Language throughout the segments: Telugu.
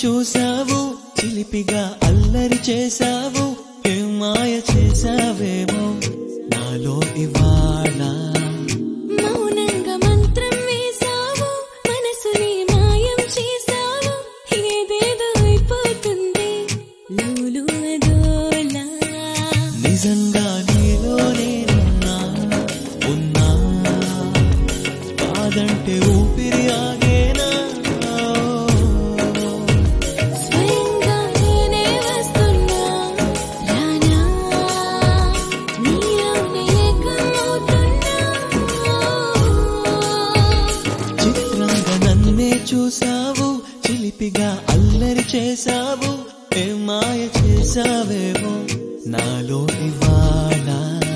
చూసావు చిలిపిగా అల్లరి చేసావు ఏం మాయ చేసావేమో నాలో ఇవాళ మౌనంగా మంత్రం వేసావు మనసుని మాయం చేసావు ఏదేదో అయిపోతుంది లూలు అదోలా నిజంగా నీలోనే ఉన్నా ఉన్నా కాదంటే ఊపిరి ఆగేనా స్వయంగా నేనే వస్తున్నా రానా నీలోనే ఏకమవుతున్నా చిత్రంగా నన్నే చూసావు చిలిపిగా అల్లరి చేసావు ఏం మాయ చేసావేమో నాలో ఇవాళ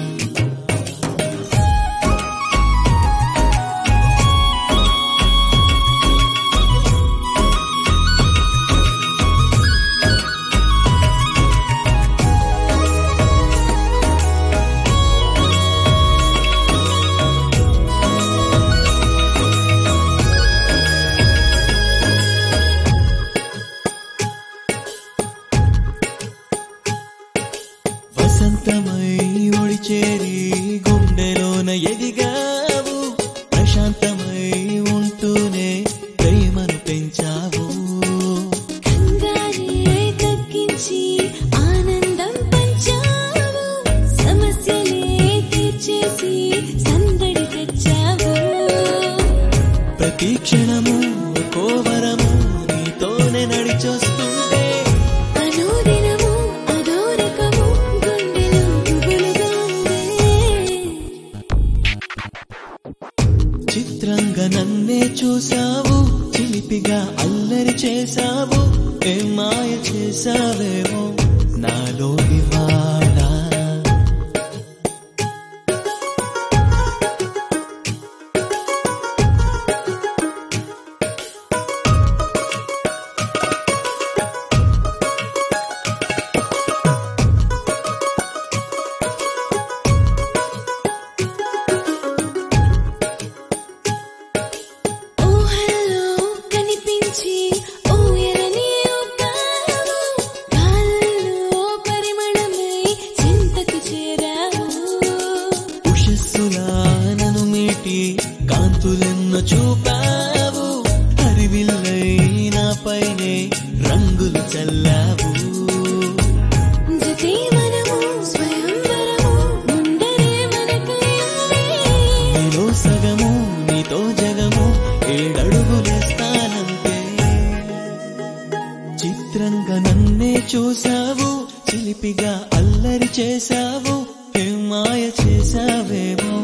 వసంతమై ఒడిచేరి గుండెలోన ఎదిగావు ప్రశాంతమై ఉంటూనే ప్రేమను పెంచావు కంగారే తగ్గించి ఆనందం పంచావు సమస్యలే తీర్చేసి సందడి తెచ్చావు ప్రతి క్షణము కోవరము నీతోనే నడిచొస్తుంటే అనుదినము అదో రకము గుండెలో గుబులుగా ఉందే చిత్రంగా నన్నే చూసావు చిలిపిగా అల్లరి చేసావు ఏం మాయ చేసావేమో నాలో ఇవాళ ఊహల్లో కనిపించి ఊయలని ఊపావు గాల్లో పరిమళమై చింతకు చేరావు ఉషస్సులా నన్ను మీటి కాంతులెన్నో చూపావు హరివిల్లై నాపైనే రంగులు చల్లావు జతే మనము స్వయంవరము ముందరే మనకైంది నీలో సగము నీతో జగము ఏడడుగులేస్తానంతే చిత్రంగా నన్నే చూసావు చిలిపిగా అల్లరి చేసావు ఏం మాయ చేసావేమో